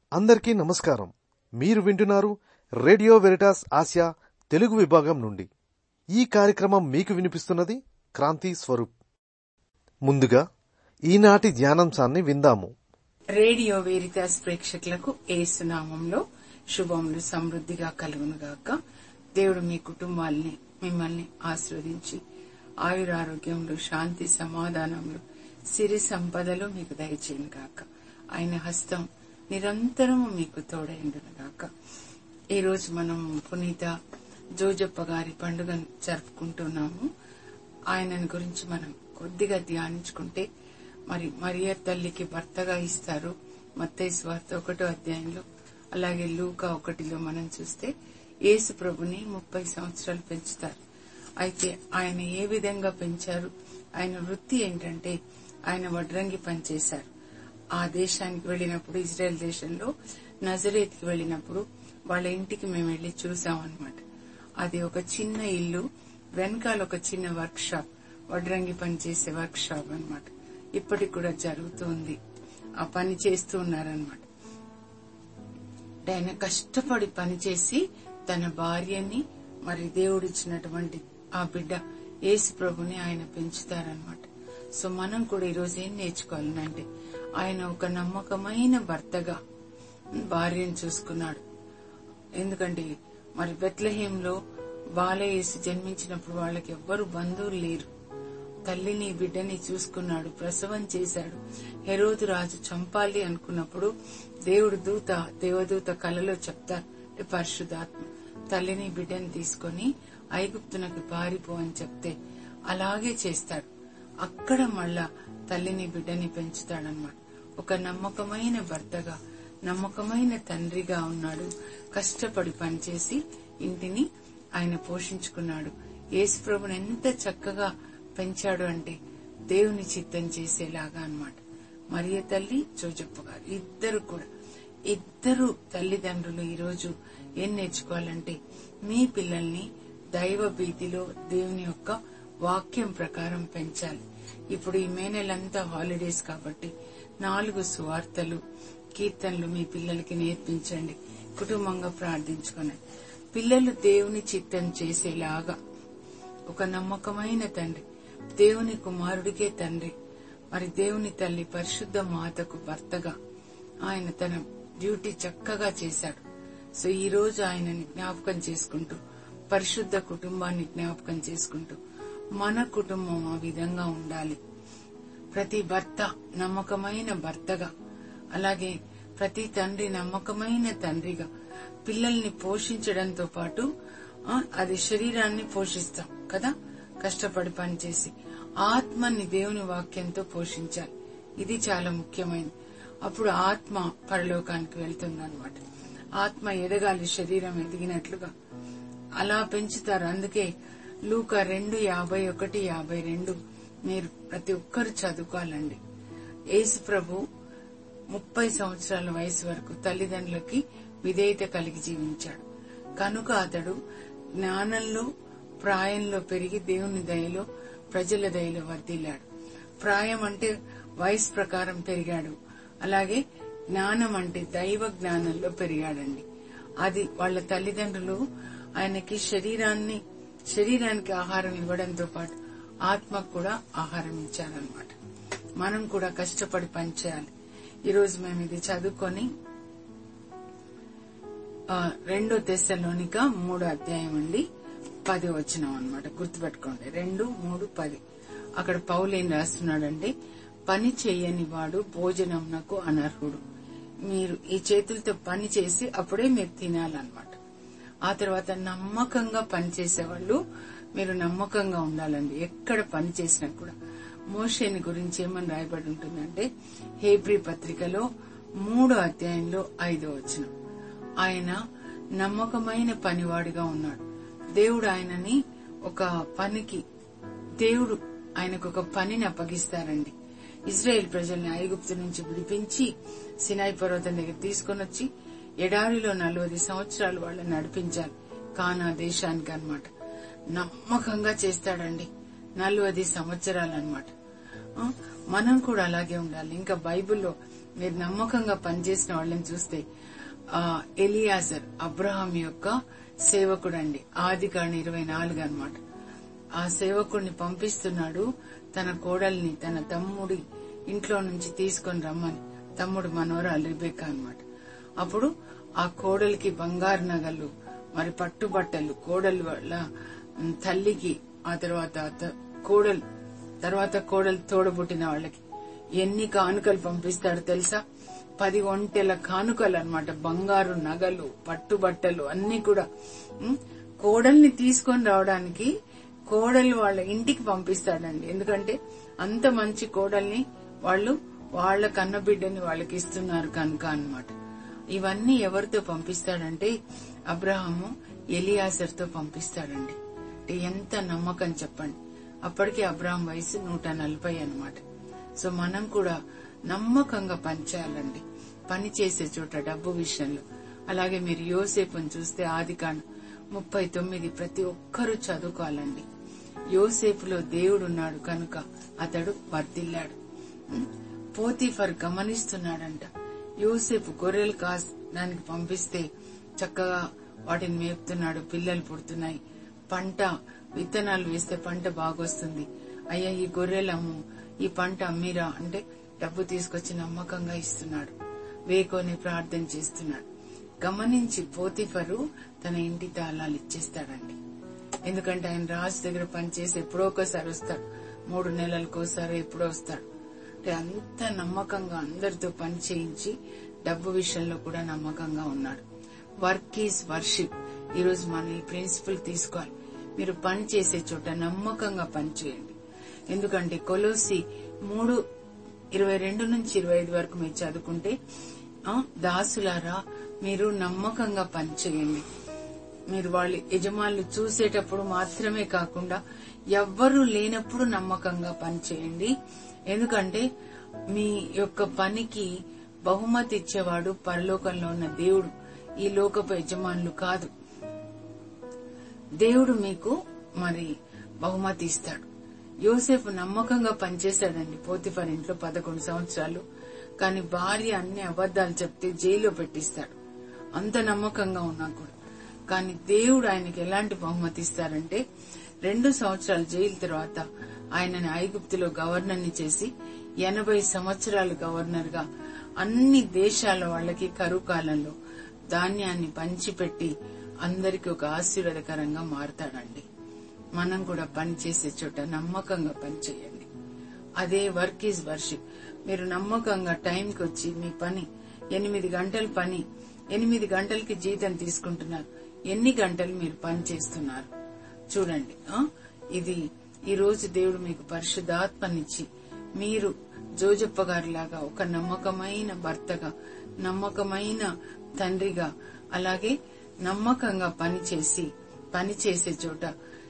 అందరికీ నమస్కారం మీరు వింటున్నారు రేడియో వెరిటాస్ ఆసియా తెలుగు విభాగం నుండి ఈ కార్యక్రమం మీకు వినిపిస్తున్నది క్రాంతి స్వరూప్ ముందుగా ఈనాటి ధ్యానాంశాన్ని విందాము రేడియో వేరితాస్ ప్రేక్షకులకు ఏసునామంలో శుభములు సమృద్ధిగా కలుగునుగాక దేవుడు మీ కుటుంబాల్ని మిమ్మల్ని ఆశీర్వదించి ఆయురారోగ్యంలో శాంతి సమాధానంలో సిరి సంపదలు మీకు దయచేయను గాక ఆయన హస్తం నిరంతరము మీకు తోడైండును గాక ఈరోజు మనం పునీత జోజప్ప గారి పండుగను జరుపుకుంటున్నాము ఆయనని గురించి మనం కొద్దిగా ధ్యానించుకుంటే మరి మరియ తల్లికి భర్తగా ఇస్తారు మత్తయి స్వార్థ ఒకటో అధ్యాయంలో అలాగే లూకా ఒకటిలో మనం చూస్తే యేసు ప్రభుని ముప్పై సంవత్సరాలు పెంచుతారు అయితే ఆయన ఏ విధంగా పెంచారు ఆయన వృత్తి ఏంటంటే ఆయన వడ్రంగి పనిచేశారు ఆ దేశానికి వెళ్ళినప్పుడు ఇజ్రాయెల్ దేశంలో నజరేత్కి వెళ్ళినప్పుడు వాళ్ళ ఇంటికి మేము వెళ్లి చూసాం అనమాట అది ఒక చిన్న ఇల్లు వెనకాల ఒక చిన్న వర్క్ షాప్ వడ్రంగి పని చేసే వర్క్ షాప్ అనమాట ఇప్పటికి కూడా జరుగుతుంది ఆ పని చేస్తూ ఉన్నారనమాట ఆయన కష్టపడి పనిచేసి తన భార్యని మరి దేవుడిచ్చినటువంటి ఆ బిడ్డ యేసు ప్రభుని ఆయన పెంచుతారనమాట సో మనం కూడా ఈరోజు ఏం నేర్చుకోవాలంటే ఆయన ఒక నమ్మకమైన భర్తగా భార్యను చూసుకున్నాడు ఎందుకంటే మరి బెత్లహేంలో బాలయేసు జన్మించినప్పుడు వాళ్ళకి ఎవ్వరు బంధువులు లేరు తల్లిని బిడ్డని చూసుకున్నాడు ప్రసవం చేశాడు హెరోదు రాజు చంపాలి అనుకున్నప్పుడు దేవుడు దూత దేవదూత కలలో చెప్తారు అంటే పరిశుధాత్మ తల్లిని బిడ్డని తీసుకొని ఐగుప్తునకు పారిపో అని చెప్తే అలాగే చేస్తాడు అక్కడ మళ్ళా తల్లిని బిడ్డని పెంచుతాడనమాట ఒక నమ్మకమైన భర్తగా నమ్మకమైన తండ్రిగా ఉన్నాడు కష్టపడి పనిచేసి ఇంటిని ఆయన పోషించుకున్నాడు యేసుప్రభుని ఎంత చక్కగా పెంచాడు అంటే దేవుని చిత్తం చేసేలాగా అన్నమాట మరియ తల్లి జోజప్ప గారు ఇద్దరు కూడా ఇద్దరు తల్లిదండ్రులు ఈరోజు ఏం నేర్చుకోవాలంటే మీ పిల్లల్ని దైవ భీతిలో దేవుని యొక్క వాక్యం ప్రకారం పెంచాలి ఇప్పుడు ఈ మే నెలంతా హాలిడేస్ కాబట్టి నాలుగు సువార్తలు కీర్తనలు మీ పిల్లలకి నేర్పించండి కుటుంబంగా ప్రార్థించుకోండి పిల్లలు దేవుని చిత్తం చేసేలాగా ఒక నమ్మకమైన తండ్రి దేవుని కుమారుడికే తండ్రి మరి దేవుని తల్లి పరిశుద్ధ మాతకు భర్తగా ఆయన తన డ్యూటీ చక్కగా చేశాడు సో ఈ రోజు ఆయనని జ్ఞాపకం చేసుకుంటూ పరిశుద్ధ కుటుంబాన్ని జ్ఞాపకం చేసుకుంటూ మన కుటుంబం ఆ విధంగా ఉండాలి ప్రతి భర్త నమ్మకమైన భర్తగా అలాగే ప్రతి తండ్రి నమ్మకమైన తండ్రిగా పిల్లల్ని పోషించడంతో పాటు ఆ, అది శరీరాన్ని పోషిస్తాం కదా కష్టపడి పనిచేసి ఆత్మని దేవుని వాక్యంతో పోషించాలి ఇది చాలా ముఖ్యమైనది అప్పుడు ఆత్మ పరలోకానికి వెళ్తుంది అనమాట ఆత్మ ఎదగాలి శరీరం ఎదిగినట్లుగా అలా పెంచుతారు అందుకే లూక రెండు యాభై ఒకటి యాభై రెండు మీరు ప్రతి ఒక్కరు చదువుకోవాలండి యేసు ప్రభు ముప్పై సంవత్సరాల వయసు వరకు తల్లిదండ్రులకి విధేయత కలిగి జీవించాడు కనుక అతడు జ్ఞానంలో ప్రాయంలో పెరిగి దేవుని దయలో ప్రజల దయలో వర్ధిల్లాడు ప్రాయం అంటే వయసు ప్రకారం పెరిగాడు అలాగే జ్ఞానం అంటే దైవ జ్ఞానంలో పెరిగాడండి అది వాళ్ళ తల్లిదండ్రులు ఆయనకి శరీరాన్ని శరీరానికి ఆహారం ఇవ్వడంతో పాటు ఆత్మకు కూడా ఆహారం ఇచ్చారనమాట మనం కూడా కష్టపడి పనిచేయాలి ఈరోజు మేము ఇది చదువుకొని ఆ, రెండో దశలోనిక మూడో అధ్యాయం అండి పది వచ్చినాం అనమాట గుర్తుపెట్టుకోండి రెండు మూడు పది అక్కడ పౌలు ఏం రాస్తున్నాడంటే పని చేయని వాడు భోజనంనకు అనర్హుడు మీరు ఈ చేతులతో పని చేసి అప్పుడే మీరు తినాలన్నమాట ఆ తర్వాత నమ్మకంగా పని చేసేవాళ్ళు మీరు నమ్మకంగా ఉండాలండి ఎక్కడ పని చేసినా కూడా మోషేని గురించి ఏమని రాయబడి ఉంటుందంటే హేబ్రీ పత్రికలో మూడో అధ్యాయంలో ఐదో వచనం ఆయన నమ్మకమైన పనివాడిగా ఉన్నాడు దేవుడు ఆయనని ఒక పనికి దేవుడు ఆయనకు ఒక పనిని అప్పగిస్తారండి ఇజ్రాయెల్ ప్రజల్ని ఐగుప్తు నుంచి విడిపించి సినాయి పర్వతం దగ్గర తీసుకొని వచ్చి ఎడారిలో నలభై సంవత్సరాలు వాళ్ళని నడిపించాలి కానా దేశానికి అన్నమాట నమ్మకంగా చేస్తాడండి నలభై సంవత్సరాలు అనమాట మనం కూడా అలాగే ఉండాలి ఇంకా బైబిల్లో మీరు నమ్మకంగా పనిచేసిన వాళ్ళని చూస్తే ఆ ఎలియాజర్ అబ్రహాం యొక్క సేవకుడండి ఆది కాండ ఇరవై నాలుగు అనమాట ఆ సేవకుడిని పంపిస్తున్నాడు తన కోడల్ని తన తమ్ముడి ఇంట్లో నుంచి తీసుకొని రమ్మని తమ్ముడు మనోరాలు రిబేకా అన్నమాట అప్పుడు ఆ కోడలికి బంగారు నగలు మరి పట్టుబట్టలు కోడలు వాళ్ళ ఉమ్, తల్లికి ఆ తర్వాత త- కోడలు తర్వాత కోడలు తోడబుట్టిన వాళ్ళకి ఎన్ని కానుకలు పంపిస్తాడు తెలుసా పది ఒంటెల కానుకలు అన్నమాట బంగారు నగలు పట్టుబట్టలు అన్ని కూడా ఉమ్, కోడల్ని తీసుకొని రావడానికి కోడలు వాళ్ళ ఇంటికి పంపిస్తాడండి ఎందుకంటే అంత మంచి కోడల్ని వాళ్ళు వాళ్ళ కన్నబిడ్డని వాళ్ళకి ఇస్తున్నారు కనుక అన్నమాట ఇవన్నీ ఎవరితో పంపిస్తాడంటే అబ్రహాము ఎలియాసర్తో పంపిస్తాడండి అంటే ఎంత నమ్మకం చెప్పండి అప్పటికి అబ్రహాం వయసు నూట నలభై అనమాట సో మనం కూడా నమ్మకంగా పనిచేయాలండి పని చేసే చోట డబ్బు విషయంలో అలాగే మీరు యోసేపుని చూస్తే ఆది ముప్పై తొమ్మిది ప్రతి ఒక్కరూ చదువుకోవాలండి యోసేపులో దేవుడున్నాడు కనుక అతడు వర్ధిల్లాడు ఉం? పోతీఫర్ గమనిస్తున్నాడంట యోసేపు గొర్రెలు కాసడానికి పంపిస్తే చక్కగా వాటిని మేపుతున్నాడు పిల్లలు పుడుతున్నాయి పంట విత్తనాలు వేస్తే పంట బాగొస్తుంది అయ్యా ఈ గొర్రెలు అమ్ము ఈ పంట అమ్మిరా అంటే డబ్బు తీసుకొచ్చి నమ్మకంగా ఇస్తున్నాడు వేకోని ప్రార్థన చేస్తున్నాడు గమనించి పోతిఫరు తన ఇంటి తాళాలు ఇచ్చేస్తాడండి ఎందుకంటే ఆయన రాజు దగ్గర పనిచేసి ఎప్పుడో ఒకసారి వస్తాడు మూడు నెలలకోసారి ఎప్పుడో వస్తాడు అంటే అంత నమ్మకంగా అందరితో పని చేయించి డబ్బు విషయంలో కూడా నమ్మకంగా ఉన్నాడు వర్క్ ఈజ్ వర్షిప్ ఈ రోజు మనం ఈ ప్రిన్సిపల్ తీసుకోవాలి మీరు పని చేసే చోట నమ్మకంగా పని చేయండి ఎందుకంటే కొలోసి మూడు ఇరవై రెండు నుంచి ఇరవై ఐదు వరకు మీరు చదువుకుంటే ఆ, దాసులారా మీరు నమ్మకంగా పని చేయండి మీరు వాళ్ళ యజమానులు చూసేటప్పుడు మాత్రమే కాకుండా ఎవ్వరూ లేనప్పుడు నమ్మకంగా పనిచేయండి ఎందుకంటే మీ యొక్క పనికి బహుమతి ఇచ్చేవాడు పరలోకంలో ఉన్న దేవుడు ఈ లోకపు యజమానులు కాదు దేవుడు మీకు మరి బహుమతి ఇస్తాడు యోసేపు నమ్మకంగా పనిచేశాడండి పోతిఫర్ ఇంట్లో పదకొండు సంవత్సరాలు కానీ భార్య అన్ని అబద్దాలు చెప్తే జైల్లో పెట్టిస్తాడు అంత నమ్మకంగా ఉన్నా కూడా కానీ దేవుడు ఆయనకి ఎలాంటి బహుమతి ఇస్తారంటే రెండు సంవత్సరాల జైలు తర్వాత ఆయనని ఐగుప్తులో గవర్నర్ని చేసి ఎనభై సంవత్సరాలు గవర్నర్ గా అన్ని దేశాల వాళ్ళకి కరువు కాలంలో ధాన్యాన్ని పంచిపెట్టి అందరికి ఒక ఆశీర్వాదకరంగా మారతాడండి మనం కూడా పని చేసే చోట నమ్మకంగా పని చేయండి అదే వర్క్ ఈజ్ వర్షిప్ మీరు నమ్మకంగా టైంకి వచ్చి మీ పని ఎనిమిది గంటల పని ఎనిమిది గంటలకి జీతం తీసుకుంటున్నారు ఎన్ని గంటలు మీరు పని చేస్తున్నారు చూడండి ఆ? ఇది ఈ రోజు దేవుడు మీకు పరిశుద్ధాత్మనిచ్చి మీరు జోజప్ప గారిలాగా ఒక నమ్మకమైన భర్తగా నమ్మకమైన తండ్రిగా అలాగే నమ్మకంగా పనిచేసి పని చేసే చోట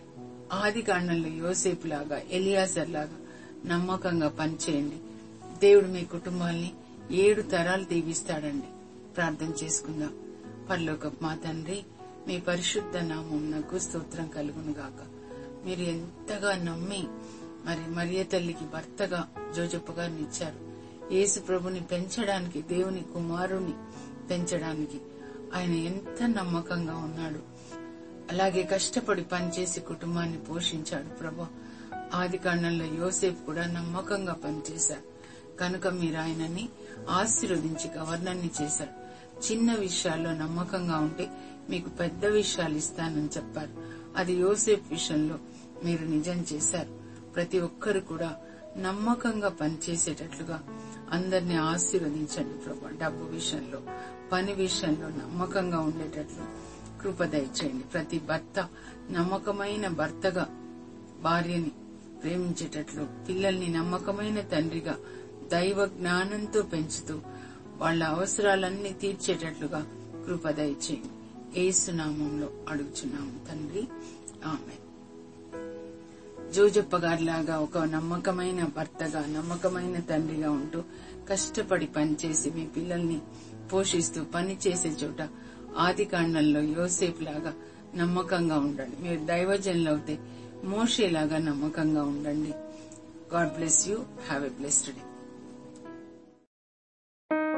ఆది కాండంలో యోసేపు లాగా ఎలియాజర్ లాగా నమ్మకంగా పనిచేయండి దేవుడు మీ కుటుంబాల్ని ఏడు తరాలు దీవిస్తాడండి ప్రార్థన చేసుకుందాం పరలోక మా తండ్రి మీ పరిశుద్ధ నామం నాకు స్తోత్రం కలుగును గాక మీరు ఎంతగా నమ్మి మరి మరియ తల్లికి భర్తగా జోజప్ప గారిని ఇచ్చారు యేసు ప్రభుని పెంచడానికి దేవుని కుమారుని పెంచడానికి ఆయన ఎంత నమ్మకంగా ఉన్నాడు అలాగే కష్టపడి పనిచేసి కుటుంబాన్ని పోషించాడు ప్రభా ఆది కాండంలో యోసేపు కూడా నమ్మకంగా పనిచేశాడు కనుక మీరు ఆయనని ఆశీర్వదించి గవర్నర్ని చేశారు చిన్న విషయాల్లో నమ్మకంగా ఉంటే మీకు పెద్ద విషయాలు ఇస్తానని చెప్పారు అది యోసేపు విషయంలో మీరు నిజం చేశారు ప్రతి ఒక్కరు కూడా నమ్మకంగా పనిచేసేటట్లుగా అందరినీ ఆశీర్వదించండి ప్రభా డబ్బు విషయంలో పని విషయంలో నమ్మకంగా ఉండేటట్లు కృప దయచేయండి ప్రతి భర్త నమ్మకమైన భర్తగా భార్యని ప్రేమించేటట్లు పిల్లల్ని నమ్మకమైన తండ్రిగా దైవ జ్ఞానంతో పెంచుతూ వాళ్ళ అవసరాలన్నీ తీర్చేటట్లుగా కృప దయచేయండి ఏసునామంలో అడుగుచున్నాము తండ్రి ఆమె జోజప్ప గారిలాగా ఒక నమ్మకమైన భర్తగా నమ్మకమైన తండ్రిగా ఉంటూ కష్టపడి పనిచేసి మీ పిల్లల్ని పోషిస్తూ పని చేసే చోట ఆది కాండంలో యోసేపు లాగా నమ్మకంగా ఉండండి మీరు దైవజనులు అవుతే మోషేలాగా నమ్మకంగా ఉండండి God bless you have a blessed day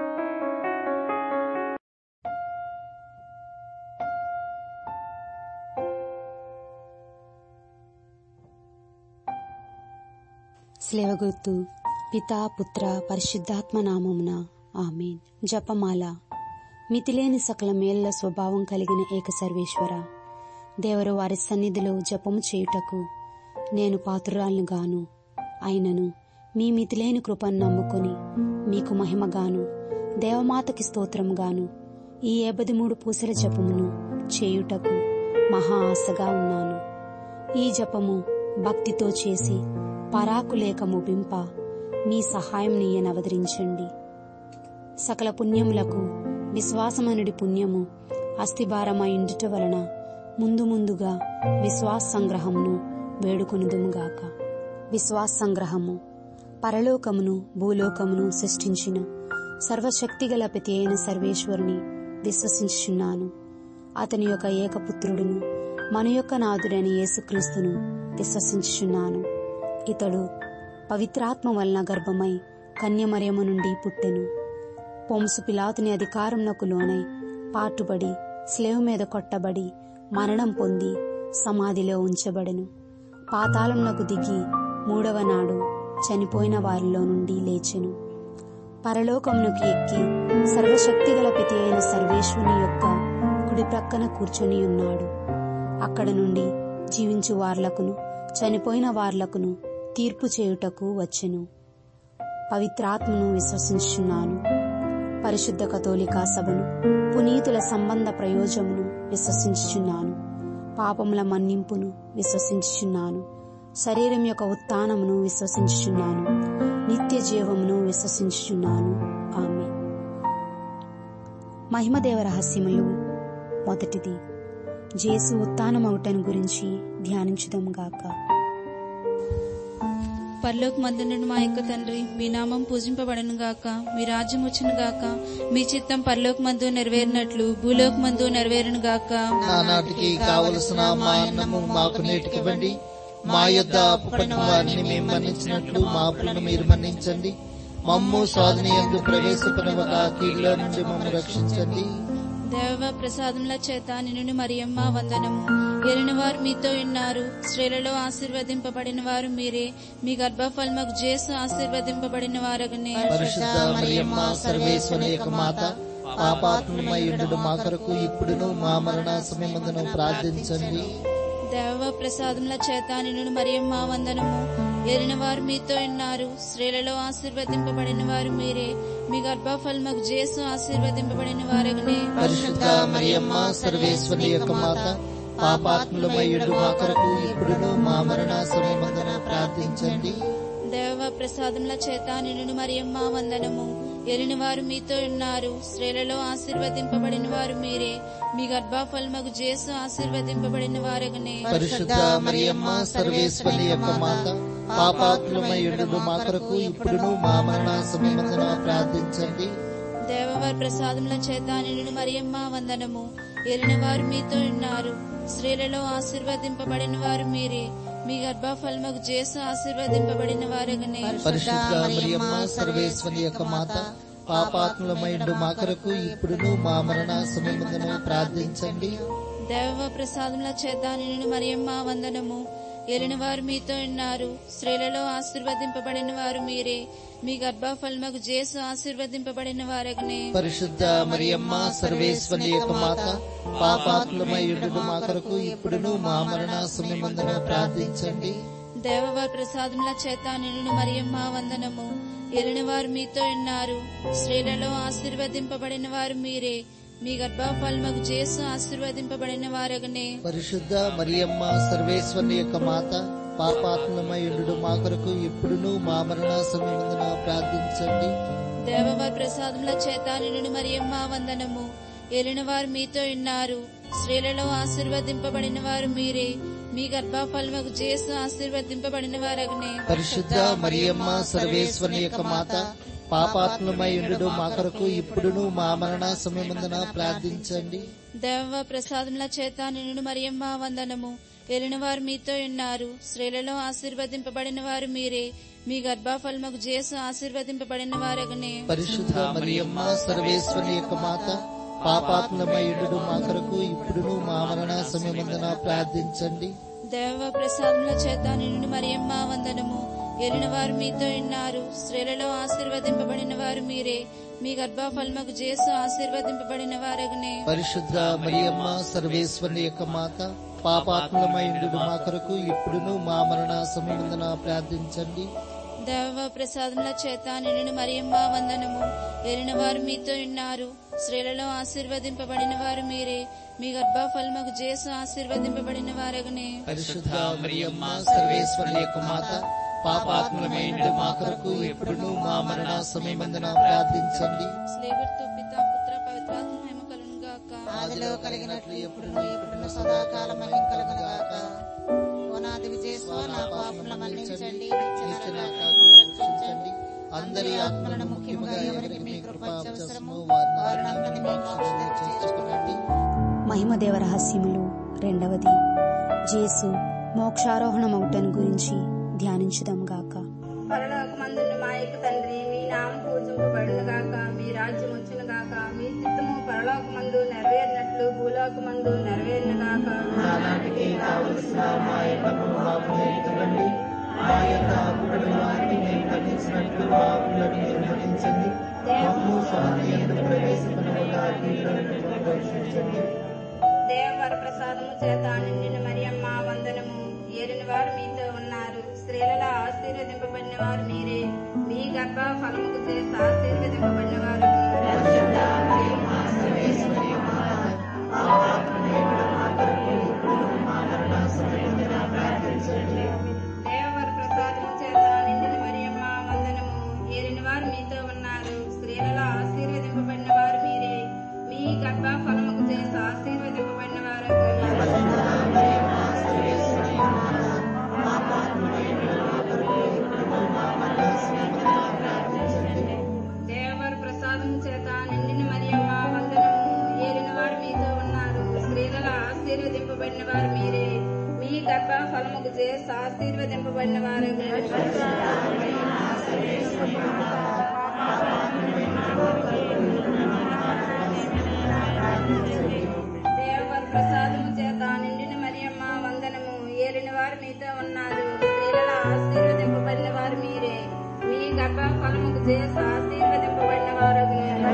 స్లేవగుర్తు పితా పుత్ర పరిశుద్ధాత్మ నామమున ఆమెన్ జపమాల మితిలేని సకల మేళ్ల స్వభావం కలిగిన ఏక సర్వేశ్వర దేవరు వారి సన్నిధిలో జపము చేయుటకు నేను పాత్రురాలను గాను అయినను మీ మితిలేని కృపను నమ్ముకొని మీకు మహిమగాను దేవమాతకి స్తోత్రముగాను ఈ ఏబది మూడు పూసల జపమును చేయుటకు మహా ఆశగా ఉన్నాను ఈ జపము భక్తితో చేసి పరాకులేక ముగింప మీ సహాయం నీయనవదరించండి సకల పుణ్యములకు విశ్వాసమనుడి పుణ్యము అస్థిభారమైండుట వలన ముందు ముందుగా విశ్వాస సంగ్రహమును వేడుకొనుదుముగాక విశ్వాస సంగ్రహము పరలోకమును భూలోకమును సృష్టించిన సర్వశక్తిగల ప్రతి అయిన సర్వేశ్వరుని విశ్వసించుచున్నాను అతని యొక్క ఏకపుత్రుడును మన యొక్క నాథుడైన యేసుక్రీస్తును విశ్వసించుచున్నాను ఇతడు పవిత్రాత్మ వలన గర్భమై కన్యమరియము నుండి పుట్టెను పొంసు పిలాతుని అధికారంలోకి లోనై పాటుబడి స్లేవ్ మీద కొట్టబడి మరణం పొంది సమాధిలో ఉంచబడెను పాతాళంలోకి దిగి మూడవ నాడు చనిపోయిన వారిలో నుండి లేచెను పరలోకమునకు ఎక్కి సర్వశక్తిగల ప్రతి అయిన సర్వేశ్వరుని యొక్క కుడి ప్రక్కన కూర్చొని ఉన్నాడు అక్కడ నుండి జీవించు వార్లకును చనిపోయిన వార్లకును తీర్పు చేయుటకు వచ్చెను పవిత్రాత్మను విశ్వసించున్నాను పరిశుద్ధ కథోలికా సభను పునీతుల సంబంధ ప్రయోజమును విశ్వసించుచున్నాను పాపముల మన్నింపును విశ్వసించుచున్నాను శరీరం యొక్క ఉత్థానమును విశ్వసించుచున్నాను నిత్య జీవమును విశ్వసించుచున్నాను ఆమె మహిమదేవ రహస్యములు మొదటిది జేసు ఉత్థానమవుటను గురించి ధ్యానించుదాము గాక పరలోక మందునుడు మా యొక్క తండ్రి మీ నామం పూజింపబడను గాక మీ రాజ్యం వచ్చును గాక మీ చిత్తం పరలోక మందు నెరవేరినట్లు భూలోక మందు నెరవేరును గాక నానాటికి కావలసిన మా అన్నము మాకు నేటికివ్వండి మా యొద్ద అప్పుపడిన వారిని మేము మన్నించినట్లు మా అప్పులను మీరు మన్నించండి మమ్ము సాధన ఎందు ప్రవేశపడవక కీడులో నుండి మమ్మల్ని రక్షించండి దేవ ప్రసాదముల చేత నిన్ను మరియమ్మ వందనము ఎరిన వారు మీతో ఉన్నారు స్త్రీలలో ఆశీర్వదింపబడిన వారు మీరే మీ గర్భఫలముకు జేసు ఆశీర్వదింపబడిన వారగనే పరిశుద్ధ మరియమ్మ సర్వేశ్వరి యొక్క మాత పాపాత్మయుడు మా కొరకు ఇప్పుడును మా మరణ సమయమందును ప్రార్థించండి దేవ ప్రసాదముల చేత నిన్ను మరియమ్మ వందనము ఎరిన వారు మీతో ఉన్నారు స్త్రీలలో ఆశీర్వదింపబడిన వారు మీరే మీ గర్భఫలముకు జేసు ఆశీర్వదింపబడిన వారగనే పరిశుద్ధ మరియమ్మ సర్వేశ్వరి యొక్క మాత పాపాత్ములమయ్యుడు మా కొరకు ఇప్పుడును మా మరణ సమయమందున ప్రార్థించండి దేవ ప్రసాదముల చేత నిన్ను మరియమ్మ వందనము ఎరిని వారు మీతో ఉన్నారు స్త్రీలలో ఆశీర్వదింపబడిన వారు మీరే మీ గర్భఫలముకు జేసు ఆశీర్వదింపబడిన వారగనే పరిశుద్ధ మరియమ్మ సర్వేశ్వరి యొక్క మాత పాపాత్ములమయ్యుడు మా కొరకు ఇప్పుడును మా మరణ సమయమందున ప్రార్థించండి దేవవారి ప్రసాదముల చేత నిన్ను మరియమ్మ వందనము ఎరిన వారు మీతో ఉన్నారు స్త్రీలలో ఆశీర్వదింపబడిన వారు మీరే మీ గర్భఫలముకు జేసు ఆశీర్వదింపబడిన వారగనే పరిశుద్ధ మరియమ్మ సర్వేశ్వరి యొక్క మాత పాపాత్ములమైండు మా కొరకు ఇప్పుడును మా మరణ సమయమందున ప్రార్థించండి దేవ ప్రసాదముల చేత నిన్ను మరియమ్మ వందనము ఎలిన వారు మీతో ఉన్నారు స్త్రీలలో ఆశీర్వదింపబడిన వారు మీరే మీ గర్భఫలముకు జేసు ఆశీర్వదింపబడిన వారగనే పరిశుద్ధ మరియమ్మ సర్వేశ్వరి యొక్క మాత పాపాత్ములమైండు మా కొరకు ఇప్పుడును మా మరణ సమయమందున ప్రార్థించండి దేవవారి ప్రసాదముల చేత నిన్ను మరియమ్మ వందనము ఎలిన వారు మీతో ఉన్నారు స్త్రీలలో ఆశీర్వదింపబడిన వారు మీరే మీ గర్భఫలముకు జేసు ఆశీర్వదింపబడిన వారగనే పరిశుద్ధ మరియమ్మ సర్వేశ్వరి యొక్క మాత పాపాత్ములమైండు మా కొరకు ఇప్పుడును మా మరణ సమయమందున ప్రార్థించండి దేవవారి ప్రసాదముల చేత నిన్ను మరియమ్మ వందనము ఏలిన వారు మీతో ఉన్నారు స్త్రీలలో ఆశీర్వదింపబడిన వారు మీరే మీ గర్భఫలముకు జేసు ఆశీర్వదింపబడిన వారగనే పరిశుద్ధ మరియమ్మ సర్వేశ్వరి యొక్క మాత పాపాత్ములమైండు మా కొరకు ఇప్పుడును మా మరణ సమయమందున ప్రార్థించండి దేవ ప్రసాదముల చేత నిన్ను మరియమ్మ వందనము ఏలిన వారు మీతో ఉన్నారు స్త్రీలలో ఆశీర్వదింపబడిన వారు మీరే మీ గర్భఫలముకు జేసు ఆశీర్వదింపబడిన వారగనే పరిశుద్ధ మరియమ్మ సర్వేశ్వరి యొక్క మాత పాపాత్ములమైండు మా కొరకు ఇప్పుడును మా మరణ సమయమందున ప్రార్థించండి దేవ ప్రసాదముల చేత నిన్ను మరియమ్మ వందనము ఏలిన వారు మీతో ఉన్నారు స్త్రీలలో ఆశీర్వదింపబడిన వారు మీరే మీ గర్భఫలముకు చేసు ఆశీర్వదింపబడిన వారగునే పరిశుద్ధ మరియమ్మ సర్వేశ్వరుని యొక్క మాత పాపాత్మలమైండు మా కొరకు ఇప్పుడును మా మరణ సమయముందున ప్రార్థించండి దేవ ప్రసాదముల చేత నిన్ను మరియమ్మ వందనము ఏలిన వారు మీతో ఉన్నారు స్త్రీలలో ఆశీర్వదింపబడిన వారు మీరే మీ గర్భఫలముకు చేసు ఆశీర్వదింపబడిన వారగునే పరిశుద్ధ మరియమ్మ సర్వేశ్వరుని యొక్క మాత పాపాత్మలమైండు మా కొరకు ఇప్పుడును మా మరణ సమయముందున ప్రార్థించండి స్లేవర్తో పిత పుత్ర పవిత్రాత్మ మహిమ కలుగును గాక ఆదిలో కలిగినట్లు ఎప్పుడును ఎప్పుడును సదాకాలం మహిం కలుగును గాక ఓనాది విజయస్వ నా పాపముల మన్నించండి నిత్య నాకాకు రక్షించండి అందరి ఆత్మలను ముఖ్యముగా ఎవరికి మీ కృప అవసరమో వారిని మీ మోక్షంలో చేర్చుకోనండి మహిమదేవ రహస్యములు రెండవది జేసు మోక్షారోహణమవుటను గురించి ధ్యానించుదాం గాక పరలోకమందున్న మా యొక్క తండ్రి మీ నామం పూజింపబడును గాక మీ రాజ్యం వచ్చును గాక మీ చిత్తము పరలోకమందు నెరవేరినట్లు భూలోకమందు నెరవేరును గాక నానాటికి కావలసిన మా ఇళ్లకు మాకు నేర్చుకోండి మా యొక్క అప్పుడు వారిని మేము ఖండించినట్లు మా అప్పులను మీరు ఖండించండి మమ్ము స్వామి ఎందుకు ప్రవేశపెట్టకుండా కీడులను రక్షించండి దేవవర ప్రసాదము చేత నిండిన మరియమ్మ వందనము ఏలిన వారు మీతో ఉన్నారు స్త్రీలలో ఆశీర్వదింపబడిన వారు మీరే మీ గర్భ ఫలముకు చేసి ఆశీర్వదింపబడిన వారు దేవవర ప్రసాదము చేత నిండిన మరియమ్మ వందనము ఏలిన వారు మీతో ఉన్నారు స్త్రీలలో ఆశీర్వదింపబడిన వారు మీరే మీ గర్భ ఫలముకు చేసి ఆశీర్వదింపబడిన వారు దేవర ప్రసాదం చేత నిండిన మరియమ్మ వందనము ఏలిన వారు మీతో ఉన్నారు స్త్రీలలో ఆశీర్వదింపబడిన వారు మీరే మీ గర్భ ఫలముకు చేసి ఆశీర్వదింపబడిన వారు దేవర ప్రసాదము చేత నిండిన మరియమ్మ వందనము ఏలిన వారు మీతో ఉన్నారు స్త్రీలలో ఆశీర్వదింపబడిన వారు మీరే మీ గర్భ ఫలముకు చేసి ఆశీర్వదింపబడిన వారు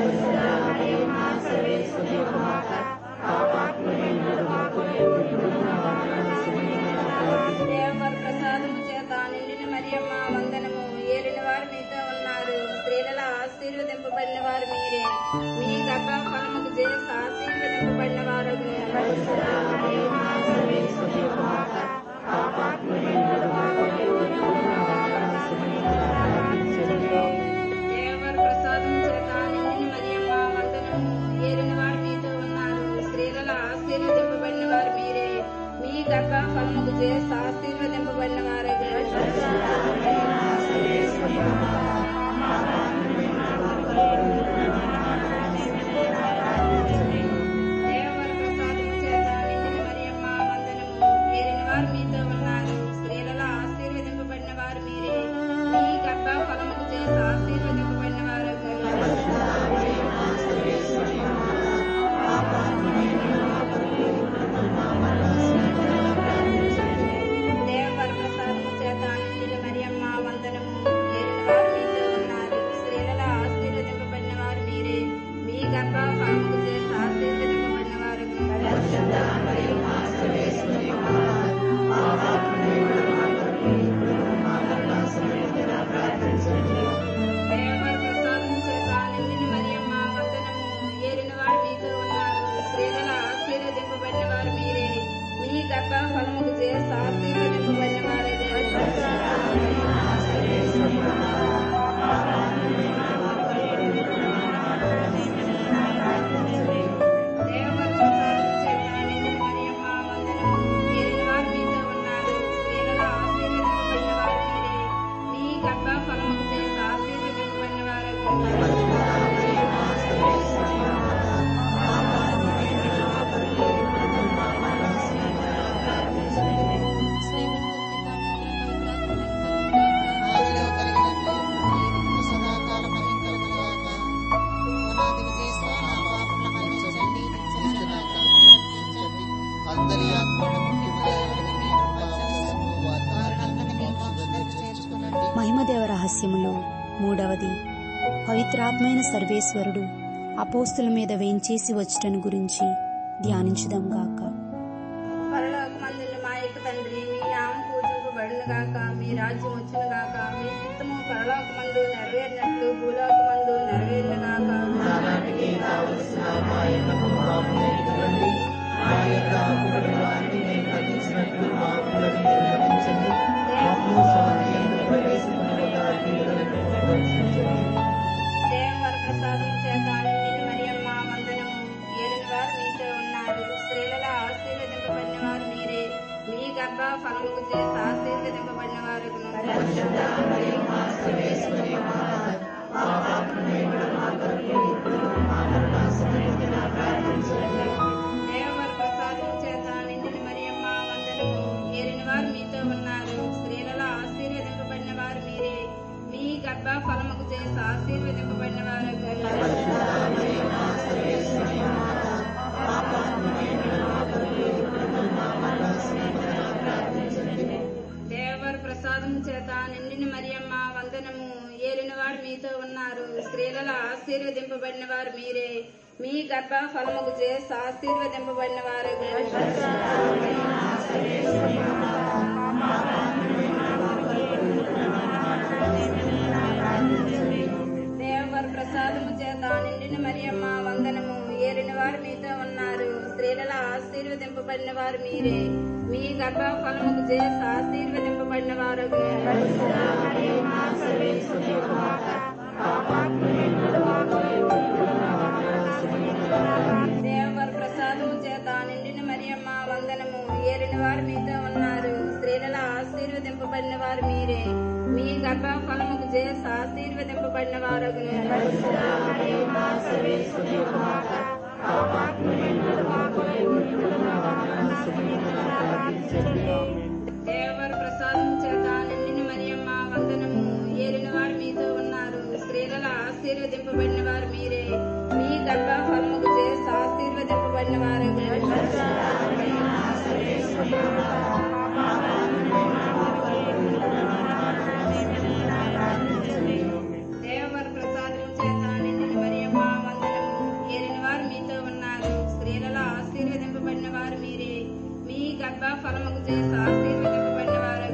దేవర ప్రసాదము చేత నిండిన మరియమ్మ వందనము ఏలిన వారు మీతో ఉన్నారు స్త్రీలలో ఆశీర్వదింపబడిన వారు మీరే మీ గర్భ ఫలముకు చేసి ఆశీర్వదింపబడిన వారు దేవర ప్రసాదం చేత నిండిన మరియమ్మ వందనము ఏలిన వారు మీతో ఉన్నారు స్త్రీలలో ఆశీర్వదింపబడిన వారు మీరే మీ గర్భ ఫలముకు చేసి ఆశీర్వదింపబడిన వారు దేవర ప్రసాదం చేత నిండిన రహస్యములో మూడవది పవిత్రాత్మైన సర్వేశ్వరుడు అపోస్తుల మీద వేంచేసి వచ్చటను గురించి ధ్యానించుదాం గాక పరలోకమందున్న మా యొక్క తండ్రి మీ నామం పూజింపబడును గాక మీ రాజ్యం వచ్చును గాక మీ చిత్తము పరలోకమందు నెరవేరినట్లు భూలోకమందు నెరవేరును గాక దేవర ప్రసాదం చేత నిన్ను మరియమ్మ వందనము ఏలిన వారు మీతో ఉన్నారు స్త్రీలలో ఆశీర్వదింపబడిన వారు మీరే మీ గర్భ ఫలముకు చేసి ఆశీర్వదింపబడిన వారు దేవర ప్రసాదం చేత నిన్ను మరియమ్మ వందనము ఏలిన వారు మీతో ఉన్నారు స్త్రీలలో ఆశీర్వదింపబడిన వారు మీరే మీ గర్భ ఫలముకు చేసి ఆశీర్వదింపబడిన వారు దేవర ప్రసాదం చేత నిండిన మరియమ్మ వందనము ఏలిన వారు మీతో ఉన్నారు స్త్రీలలో ఆశీర్వదింపబడిన వారు మీరే మీ గర్భ ఫలముకు చేసి ఆశీర్వదింపబడిన వారు దేవర ప్రసాదము చేత నిండిన మరియమ్మ వందనము ఏలిన వారు మీతో ఉన్నారు స్త్రీలలో ఆశీర్వదింపబడిన వారు మీరే మీ గర్భ ఫలముకు చేసి ఆశీర్వదింపబడిన వారు దేవర ప్రసాదము చేత నిండిన మరియమ్మ వందనము ఏలిన వారు మీతో ఉన్నారు స్త్రీలలో ఆశీర్వదింపబడిన వారు మీరే మీ గర్భ ఫలముకు చేసి ఆశీర్వదింపబడిన వారు దేవర ప్రసాదం చేత నిండిన మరియమ్మ వందనము ఏలిన వారు మీతో ఉన్నారు స్త్రీలలో ఆశీర్వదింపబడిన వారు మీరే మీ గర్భ ఫలముకు చేసి ఆశీర్వదింపబడిన వారు దేవర ప్రసాదం చేత నిండిన మరియమ్మ వందనము ఏలిన వారు మీతో ఉన్నారు స్త్రీలలో ఆశీర్వదింపబడిన వారు మీరే మీ గర్భ ఫలముకు చేసి ఆశీర్వదింపబడిన వారు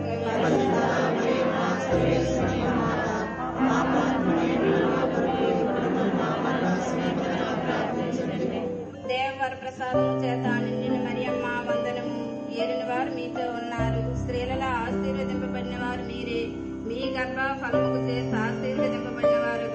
దేవర ప్రసాదం చేత నిండిన మరియమ్మ వందనము ఏలిన వారు మీతో ఉన్నారు స్త్రీలలో ఆశీర్వదింపబడిన వారు మీరే మీ గర్భ ఫలముకు చేసి ఆశీర్వదింపబడిన వారు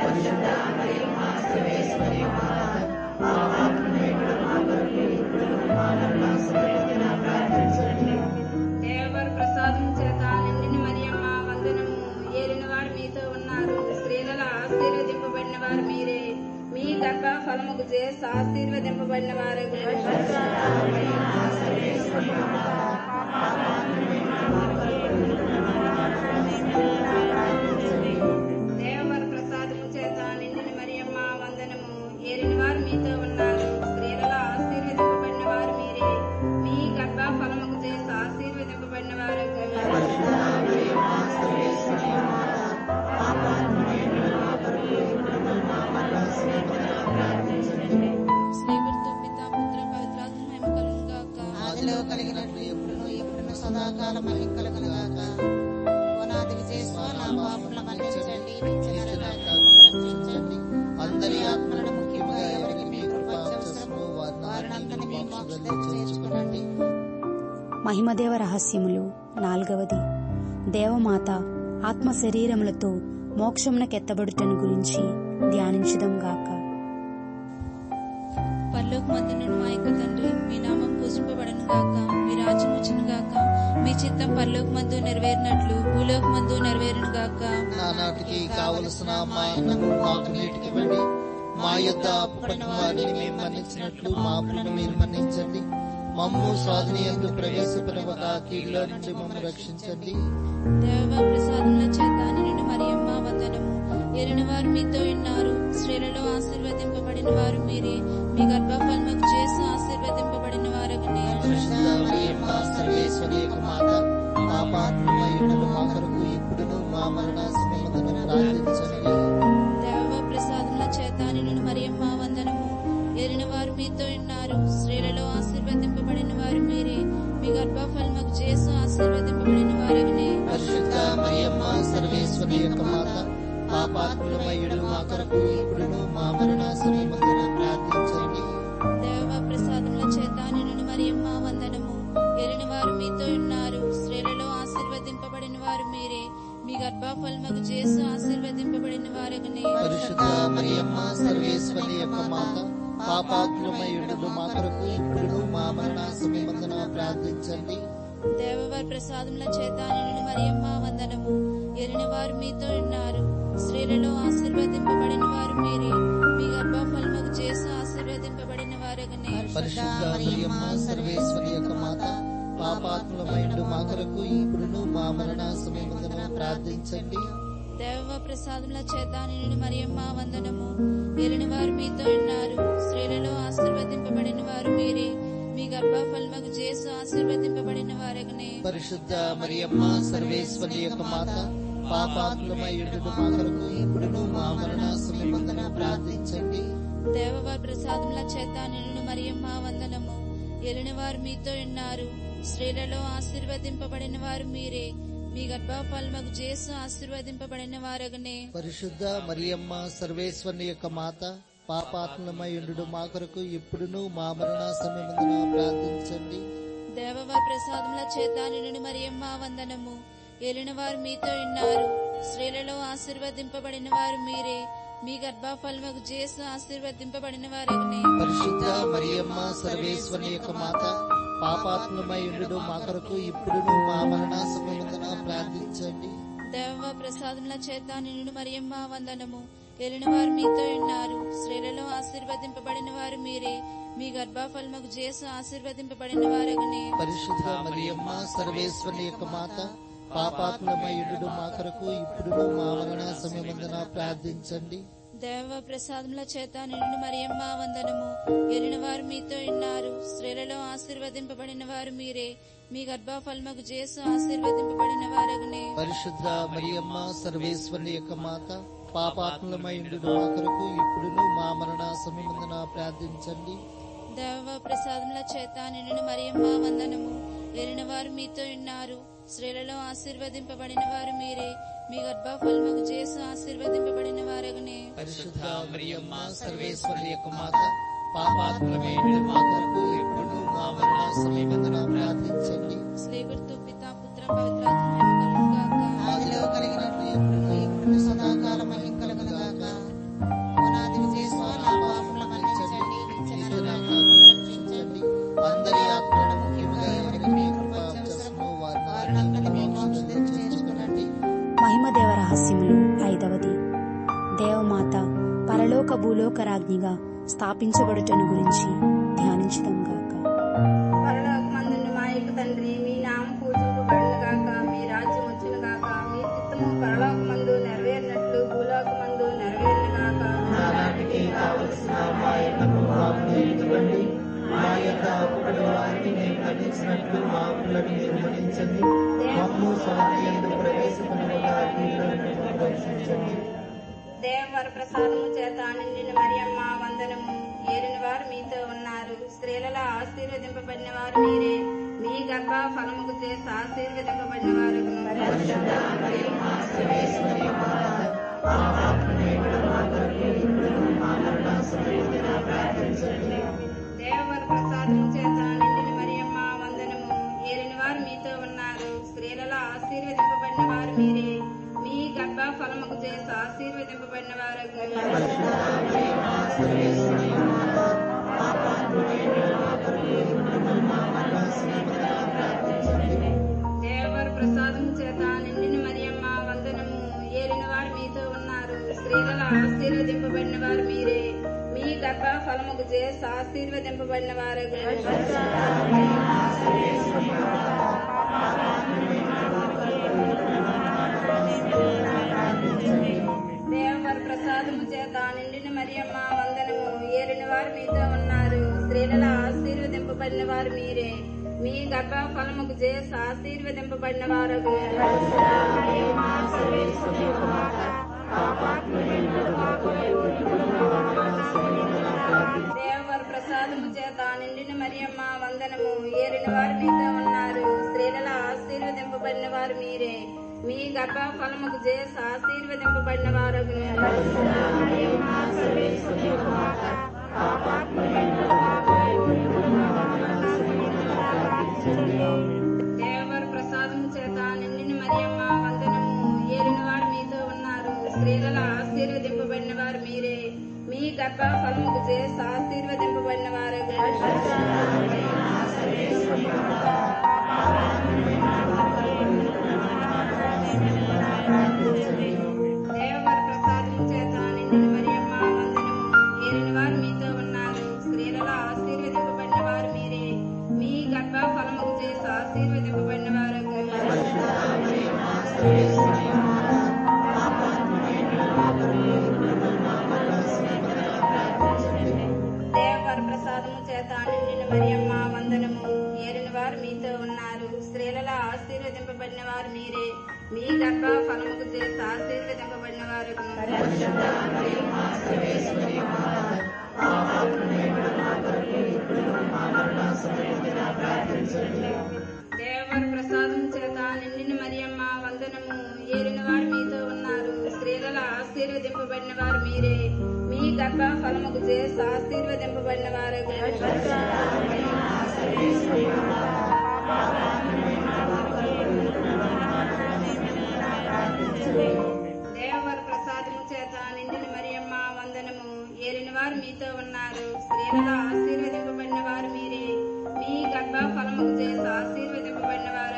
దేవర ప్రసాదం చేత నిండిన మరియమ్మ వందనము ఏలిన వారు మీతో ఉన్నారు స్త్రీలలో ఆశీర్వదింపబడిన వారు మీరే మీ గర్భ ఫలముకు చేసి ఆశీర్వదింపబడిన వారు దేవర ప్రసాదము చేత నిండిన మరియమ్మ వందనము ఏలిన వారు మీతో ఉన్నారు స్త్రీలలో ఆశీర్వదింపబడిన వారు మీరే మీ గర్భ ఫలముకు చేసి ఆశీర్వదింపబడిన వారు స్నేహితులతో పితా పుత్ర పవిత్రాత్మ మహిమ కలుగును గాక ఆదిలో కలిగినట్లు ఎప్పుడును ఎప్పుడును సదాకాలం మహింకలుగును గాక ఓనాది విజయస్వ నా పాపముల మన్నించండి నిత్య నరకాగ్ని రక్షించండి అందరి ఆత్మలను ముఖ్యముగా ఎవరికి మీ కృప అవసరమో వారినందరినీ మీ వారిని మోక్షంలోకి చేర్చుకోనండి మహిమదేవ రహస్యములు నాలుగవది దేవమాత ఆత్మ శరీరములతో మోక్షమునకెత్తబడుటను గురించి ధ్యానించుదాం గాక పరలోక మందునుడు మా యొక్క తండ్రి మీ నామం పూజింపబడను గాక మీ రాజ్యం వచ్చును గాక మీ చిత్తం పరలోక మందు నెరవేరినట్లు భూలోక మందు నెరవేరును గాక నానాటికి కావలసిన మా అన్నము మాకు నీటికి ఇవ్వండి మా యొద్ద అప్పుపడిన వారిని మేము మన్నించినట్లు మా అప్పులను మీరు మన్నించండి మమ్ము సాధన ఎందు ప్రవేశపరవక కీళ్ళ నుంచి మమ్మల్ని రక్షించండి దేవ ప్రసాదముల చేత నిన్ను మరియమ్మ వందనము ఎరిన వారు మీతో ఉన్నారు స్త్రీలలో ఆశీర్వదింపబడిన వారు మీరే మీ గర్భఫలముకు చేసి ఆశీర్వదింపబడిన వారగనే పరిశుద్ధ మరియమ్మ సర్వేశ్వరి యొక్క మాత పాపాత్మయుడును మా కొరకు ఇప్పుడును మా మరణ సమయమున ప్రార్థించండి దేవ ప్రసాదముల చేత నిన్ను మరియమ్మ వందనము ఏలిన వారు మీతో ఉన్నారు స్త్రీలలో ఆశీర్వదింపబడిన వారు మీరే మీ గర్భఫలముకు చేసు ఆశీర్వదింపబడిన వారగనే పరిశుద్ధ మరియమ్మ సర్వేశ్వరి యొక్క మాత పాపాత్ములమయుడు మా కొరకు ఇప్పుడును మా మరణ సమయమందున ప్రార్థించండి దేవ ప్రసాదముల చేత నిన్ను మరియమ్మ వందనము ఏలిన వారు మీతో ఉన్నారు స్త్రీలలో ఆశీర్వదింపబడిన వారు మీరే మీ గర్భఫలముకు చేసు ఆశీర్వదింపబడిన వారగనే పరిశుద్ధ మరియమ్మ సర్వేశ్వరి యొక్క మాత పాపాత్ములమయుడు మా కొరకు ఇప్పుడును మా మరణ సమయమందున ప్రార్థించండి దేవవారి ప్రసాదముల చేత నిన్ను మరియమ్మ వందనము ఎరిన వారు మీతో ఉన్నారు స్త్రీలలో ఆశీర్వదింపబడిన వారు మీరే మీ గర్భఫలముకు చేసు ఆశీర్వదింపబడిన వారగనే పరిశుద్ధ మరియమ్మ సర్వేశ్వరి యొక్క మాత పాపాత్ములమయుడు మా కొరకు ఇప్పుడును మా మరణ సమయమందున ప్రార్థించండి దేవ ప్రసాదముల చేత నిన్ను మరియమ్మ వందనము ఎరిన వారు మీతో ఉన్నారు స్త్రీలలో ఆశీర్వదింపబడిన వారు మీరే మీ గర్భఫలముకు చేసు ఆశీర్వదింపబడిన వారగనే పరిశుద్ధ మరియమ్మ సర్వేశ్వరి యొక్క మాత పాపాత్మయుడు మా కొరకు ఇప్పుడును మా మరణ సమయమందున ప్రార్థించండి దేవవారి ప్రసాదముల చేత నిన్ను మరియమ్మ వందనము ఎలిన వారు మీతో ఉన్నారు స్త్రీలలో ఆశీర్వదింపబడిన వారు మీరే మీ గర్భఫలముకు చేసు ఆశీర్వదింపబడిన వారగనే పరిశుద్ధ మరియమ్మ సర్వేశ్వరి యొక్క మాత పాపాత్మయుడు మా కొరకు ఇప్పుడును మా మరణ సమయమందున ప్రార్థించండి దేవవారి ప్రసాదముల చేత నిన్ను మరియమ్మ వందనము ఏలిన వారు మీతో ఉన్నారు స్త్రీలలో ఆశీర్వదింపబడిన వారు మీరే మీ గర్భఫలముకు చేసు ఆశీర్వదింపబడిన వారగనే పరిశుద్ధ మరియమ్మ సర్వేశ్వరి యొక్క మాత పాపాత్మయుడు మా కొరకు ఇప్పుడును మా మరణ సమయమందున ప్రార్థించండి దేవ ప్రసాదముల చేత నిన్ను మరియమ్మ వందనము ఏలిన వారు మీతో ఉన్నారు స్త్రీలలో ఆశీర్వదింపబడిన వారు మీరే మీ గర్భఫలముకు చేసు ఆశీర్వదింపబడిన వారగనే పరిశుద్ధ మరియమ్మ సర్వేశ్వరి యొక్క మాత పాపాత్మయుడు మా కొరకు ఇప్పుడును మా మరణ సమయమందున ప్రార్థించండి దేవ ప్రసాదముల చేత నిన్ను మరియమ్మ వందనము ఏలిన వారు మీతో ఉన్నారు స్త్రీలలో ఆశీర్వదింపబడిన వారు మీరే మీ గర్భఫలముకు చేసు ఆశీర్వదింపబడిన వారగనే పరిశుద్ధ మరియమ్మ సర్వేశ్వరి యొక్క మాత పాపాత్మయుడు మా కొరకు ఇప్పుడును మా మరణ సమయమందున ప్రార్థించండి దేవ ప్రసాదముల చేత నిన్ను మరియమ్మ వందనము ఏలిన వారు మీతో ఉన్నారు స్త్రీలలో ఆశీర్వదింపబడిన వారు మీరే మీ గర్భఫలముకు చేసు ఆశీర్వదింపబడిన వారగనే పరిశుద్ధ మరియమ్మ సర్వేశ్వరి యొక్క మాత పాపాత్మయుడు మా కొరకు ఇప్పుడును మా మరణ సమయమందున ప్రార్థించండి స్నేహితు పితా పుత్ర పవిత్రాత్మ కలుగుగాక ఆదిలో కలిగినట్లు ఎప్పుడు ఇప్పుడు సదాకాలం మహిం కలుగునుగాక పునాది విజయస్వ నా పాపముల మన్నించండి నిత్య నరకాగ్ని నుండి రక్షించండి అందరి ఆత్మలను ముఖ్యంగా ఎవరికి మీ కృప అవసరమో వారిని మీ మోక్షంలో చేర్చుకునండి మహిమదేవ రహస్యములు ఐదవది దేవమాత పరలోక భూలోక రాజ్ఞిగా స్థాపించబడుటను గురించి ధ్యానించుదాం గాక పరలోకమందున్న మా యొక్క తండ్రి మీ నామం పూజింపబడును గాక మీ రాజ్యం వచ్చును గాక మీ చిత్తము పరలోకమందు నెరవేరినట్లు భూలోకమందు నెరవేరును గాక నానాటికి కావలసిన మా యొక్క మాకు ఇవ్వండి మా యొక్క అప్పుల వారిని మేము ఖండించినట్లు మా అప్పులను మీరు మన్నించండి మమ్ము స్వామి ప్రవేశపడిన దర్శించండి దేవవర ప్రసాదము చేత నిండిన మరియమ్మ వందనము ఏలిన వారు మీతో ఉన్నారు స్త్రీలలో ఆశీర్వదింపబడిన వారు మీరే మీ గర్భ ఫలముకు చేసి ఆశీర్వదింపబడిన వారు దేవవర ప్రసాదము చేత నిండిన మరియమ్మ వందనము ఏలిన వారు మీతో ఉన్నారు స్త్రీలలో ఆశీర్వదింపబడిన వారు మీరే మీ గర్భ ఫలముకు చేసి ఆశీర్వదింపబడిన వారు దేవర ప్రసాదం చేత నిండిన మరియమ్మ వందనము ఏలిన వారు మీతో ఉన్నారు స్త్రీలలో ఆశీర్వదింపబడిన వారు మీరే మీ గర్భ ఫలముకు చేసి ఆశీర్వదింపబడిన వారు దేవర ప్రసాదము చేత నిండిన మరియమ్మ వందనము ఏలిన వారు మీతో ఉన్నారు స్త్రీలలో ఆశీర్వదింపబడిన వారు మీరే మీ గర్భ ఫలముకు చేసి ఆశీర్వదింపబడిన వారు దేవవర ప్రసాదము చేత నిండిన మరియమ్మ వందనము ఏలిన వారు మీతో ఉన్నారు స్త్రీలలో ఆశీర్వదింపబడిన వారు మీరే మీ గర్భ ఫలముకు చేసి ఆశీర్వదింపబడిన వారు దేవవర ప్రసాదము చేత నిండిన మరియమ్మ వందనము ఏలిన వారు మీతో ఉన్నారు స్త్రీలలో ఆశీర్వదింపబడిన వారు మీరే మీ గర్భ ఫలముకు చేసి ఆశీర్వదింపబడిన వారు దేవవర ప్రసాదము చేత నిండిన మరియమ్మ వందనము ఏలిన వారు మీతో ఉన్నారు స్త్రీలలో ఆశీర్వదింపబడిన వారు మీరే మీ గర్భ ఫలముకు చేసి ఆశీర్వదింపబడిన వారు దేవవర ప్రసాదము చేత నిండిన మరియమ్మ వందనము ఏలిన వారు మీతో ఉన్నారు స్త్రీలలో ఆశీర్వదింపబడిన వారు మీరే మీ గర్భ ఫలముకు చేసి ఆశీర్వదింపబడిన వారు దేవవర ప్రసాదం చేత నిండిన మరియమ్మ వందనము ఏలిన వారు మీతో ఉన్నారు స్త్రీలలో ఆశీర్వదింపబడిన వారు మీరే మీ గర్భ ఫలముకు చేసి ఆశీర్వదింపబడిన వారు దేవవర ప్రసాదము చేత నిండిన మరియమ్మ వందనము ఏలిన వారు మీతో ఉన్నారు స్త్రీలలో ఆశీర్వదింపబడిన వారు మీరే మీ గర్భ ఫలముకు చేసి ఆశీర్వదింపబడిన వారు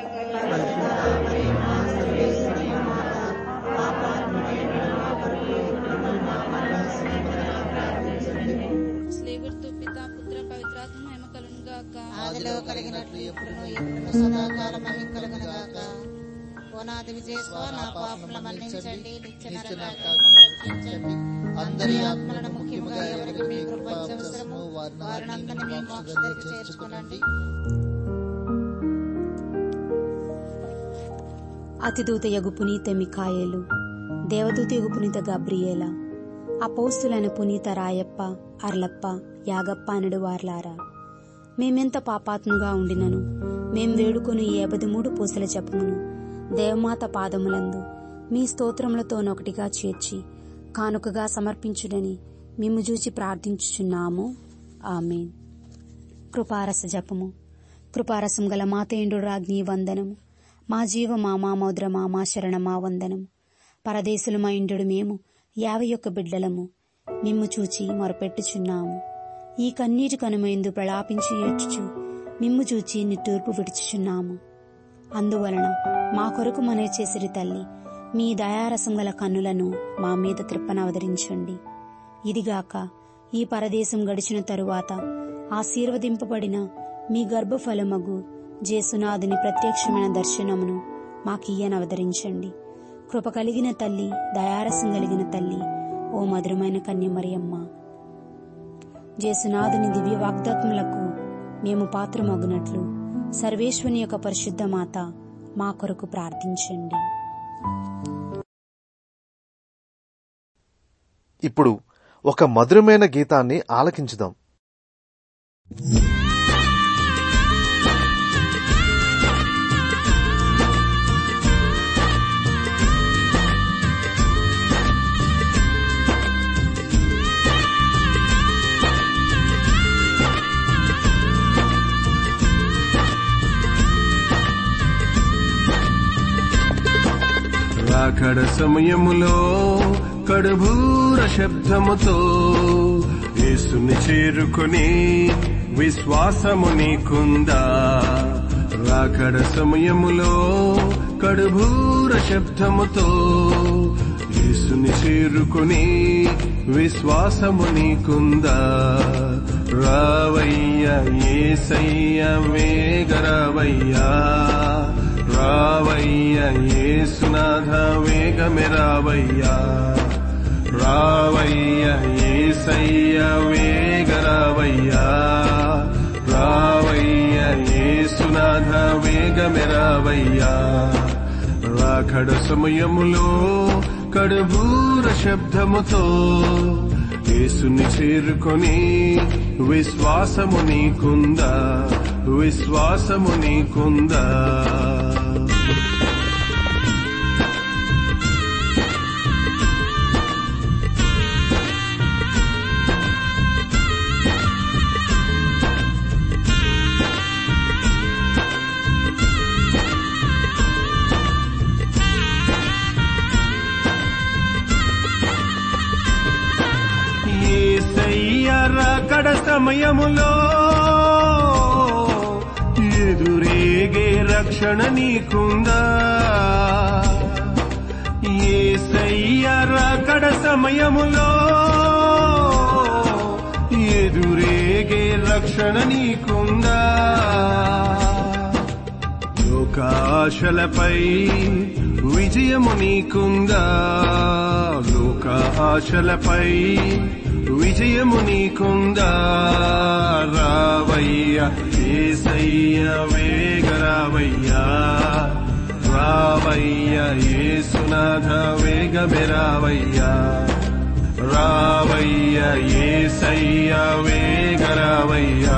స్లేవర్తో పిత పుత్ర పవిత్రాత్మ మహిమ కలును గాక ఆదిలో కలిగినట్లు ఎప్పుడును ఎప్పుడును సదాకాలం మహిమ కలుగును గాక ఓనాది విజయస్వ నా పాపముల మన్నించండి నిత్య నరకాగ్ని రక్షించండి అందరి ఆత్మలను ముఖ్యముగా ఎవరికి మీ కృప అవసరము వారినందరినీ మీ మోక్షదరికి చేర్చుకునండి అతిదూత యగు పునీత మికాయేలు దేవదూత యగు పునీత గబ్రియేల అపౌస్తులైన పునీత రాయప్ప అర్లప్ప యాగప్ప అనడు వార్లారా మేమెంత పాపాత్ముగా ఉండినను మేం వేడుకొని ఈ మూడు పూసల జపమును దేవమాత పాదములందు మీ స్తోత్రములతోనొకటిగా చేర్చి కానుకగా సమర్పించుడని మిమ్ము చూచి ప్రార్థించుచున్నాము ఆమెన్ కృపారస జపము కృపారసం గల మాతేండు రాజ్ఞి వందనము మా జీవ మా మామోద్ర మా మా శరణ మా వందనము పరదేశులు మా ఇండు మేము యాభై ఒక్క బిడ్డలము మిమ్ము చూచి మొరపెట్టుచున్నాము ఈ కన్నీటి కనుమైందు ప్రలాపించి ఏడ్చుచు మిమ్ము చూచి నిట్టూర్పు విడుచుచున్నాము అందువలన మా కొరకు మనే చేసిరి తల్లి మీ దయారసం గల కన్నులను మా మీద కృపనవదరించండి ఇదిగాక ఈ పరదేశం గడిచిన తరువాత ఆశీర్వదింపబడిన మీ గర్భఫలమగు జేసునాథుని ప్రత్యక్షమైన దర్శనమును మాకియ్యనవదరించండి కృప కలిగిన తల్లి దయారసం కలిగిన తల్లి ఓ మధురమైన కన్యమరియమ్మ జేసునాథుని దివ్య వాగ్దాత్ములకు మేము పాత్రమగునట్లు సర్వేశ్వని యొక్క పరిశుద్ధ మాత మా కొరకు ప్రార్థించండి ఇప్పుడు ఒక మధురమైన గీతాన్ని ఆలకించుదాం రాకడ సమయములో కడుభూర శబ్దముతో యేసుని చేరుకొని విశ్వాసము నీకుందా రాకడ సమయములో కడుభూర శబ్దముతో యేసుని చేరుకొని విశ్వాసము నీకుందా రావయ్య ఏసయ్య వేగరావయ్యా రావయ్య ఏసునాథ వేగమే రావయ్యా రావయ్య ఏసయ్య వేగ రావయ్యా రావయ్య ఏసునాథ వేగమే రావయ్యా రాకడ సమయములో కడుబూర శబ్దముతో యేసుని చేరుకొని విశ్వాసము నీకుందా విశ్వాసము నీకుందా కడ సమయములో ఎదురేగే రక్షణ నీకుందా ఏ కడ సమయములో ఎదురేగే రక్షణ నీకుందా లోకాశలపై విజయము నీకుందా లోక ఆశలపై విజయము నీకుందా రావయ్య ఏసయ్య వేగరావయ్యా రావయ్య ఏసునాథ వేగమే రావయ్యా రావయ్య ఏసయ్య వేగరావయ్యా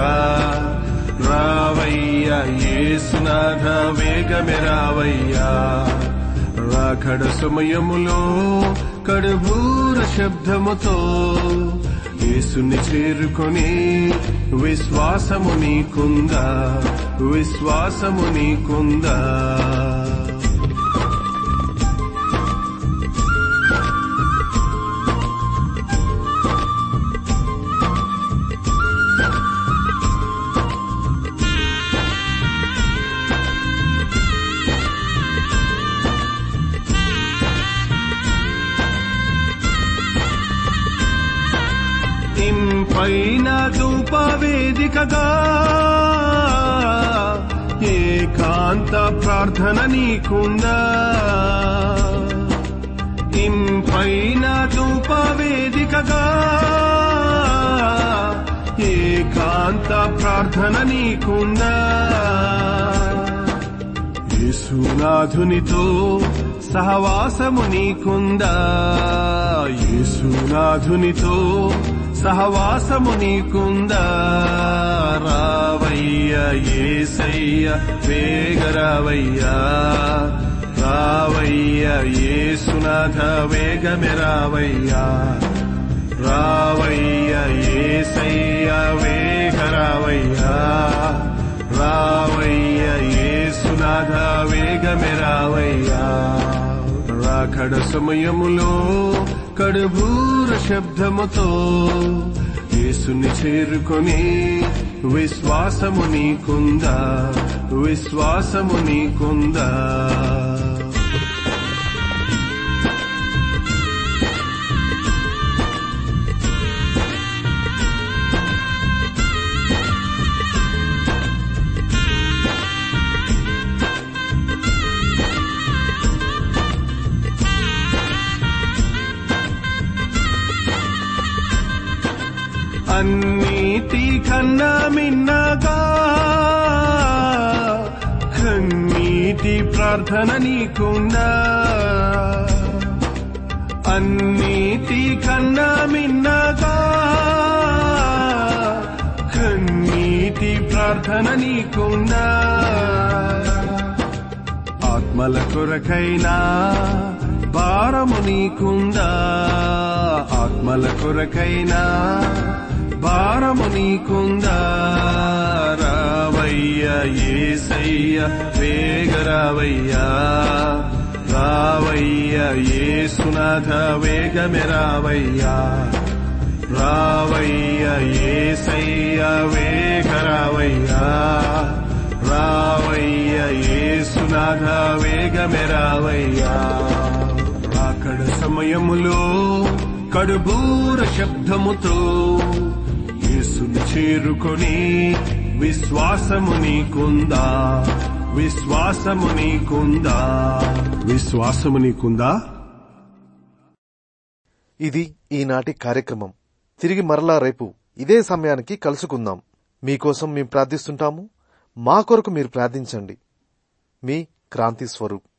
రావయ్య ఏసునాథ వేగమే రావయ్యా రాకడ సమయములో కడుబూర శబ్దముతో యేసుని చేరుకొని విశ్వాసము నీకుందా విశ్వాసము నీకుందా ఇంపైన ధూప వేదికగా ఏకాంత ప్రార్థన నీకుందా ఇంపైన ధూప వేదికగా ఏకాంత ప్రార్థన నీకుందా యేసునాథునితో సహవాసము నీకుందా యేసునాథునితో సహవాసము నీకుందా రావయ్య ఏసయ్య వేగరావయ్యా రావయ్య ఏసునాథ వేగమే రావయ్యా రావయ్య ఏసయ్య వేగరావయ్యా రావయ్య ఏసునాథ వేగమే రావయ్యా రాకడ సమయములో కడుబూర శబ్దముతో యేసుని చేరుకొని విశ్వాసము నీకుందా విశ్వాసము నీకుందా అన్నిటి కన్నా మిన్నగా కన్నీటి ప్రార్థన నీకుందా అన్నిటి కన్నా మిన్నగా కన్నీటి ప్రార్థన నీకుందా ఆత్మల కొరకైనా భారము నీకుందా ఆత్మల కొరకైనా భారము నీకుందా రావయ్య ఏసయ్య వేగరావయ్యా రావయ్య ఏసునాథ వేగమే రావయ్యా రావయ్య ఏసయ్య వేగరావయ్యా రావయ్య ఏసునాథ వేగమే రావయ్యా రాకడ సమయములో కడుబూర శబ్దముతో యేసుని చేరుకొని విశ్వాసము నీకుందా విశ్వాసము నీకుందా విశ్వాసము నీకుందా ఇది ఈనాటి కార్యక్రమం తిరిగి మరలా రేపు ఇదే సమయానికి కలుసుకుందాం మీకోసం మేము ప్రార్థిస్తుంటాము మా కొరకు మీరు ప్రార్థించండి మీ క్రాంతి స్వరూప్